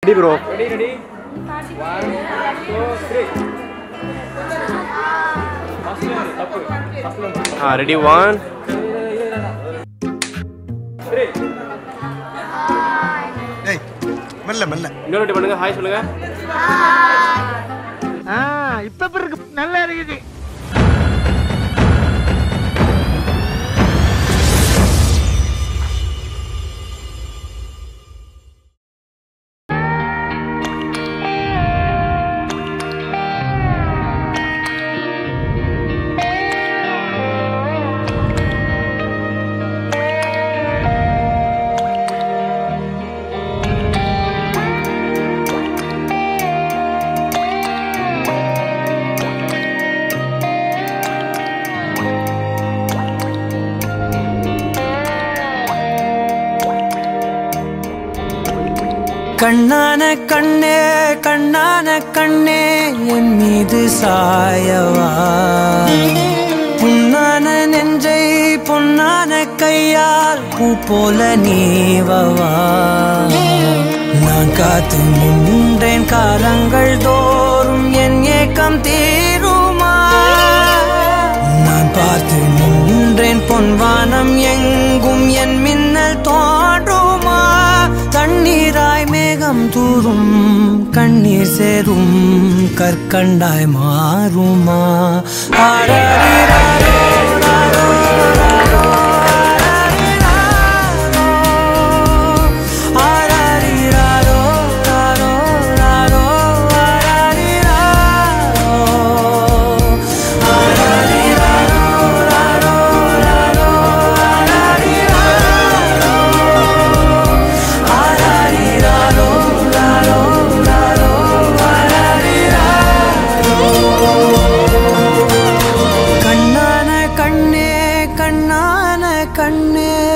Ready bro ready ready one two three ஃபர்ஸ்ட்ல இருந்து தப்பு ஃபர்ஸ்ட்ல இருந்து ஆ ரெடி ஒன் த்ரீ டேய் மெல்ல மெல்ல இன்னொரு வாட்டி பண்ணுங்க ஹாய் சொல்லுங்க இப்ப எப்படி இருக்கு நல்லா இருக்குது கண்ணான கண்ணே கண்ணான கண்ணே என் மீது சாயவா புண்ணான நெஞ்சை பொன்னான கையால் பூ போல நீவவா நான் காத்து நின்றேன் காலங்கள் தோறும் என் ஏக்கம் தீருமா நான் பார்த்து நின்றேன் பொன்வானம் எங்கும் என் மின்னல் தோன்றுமா தண்ணீராய் மேகம் தூரும் கண்ணீர் சேரும் கற்கண்டாய் மாறுமா ஆராரிராரோ, ராரோ, ராரோ, ஆராரிராரோ, ராரோ, ராரோ, ஆராரிராரோ. ஆராரிராரோ, ராரோ, ராரோ, ஆராரிராரோ. ஆராரிராரோ, ராரோ, ராரோ, ஆராரிராரோ. கண்ணான கண்ணே கண்ணான கண்ணே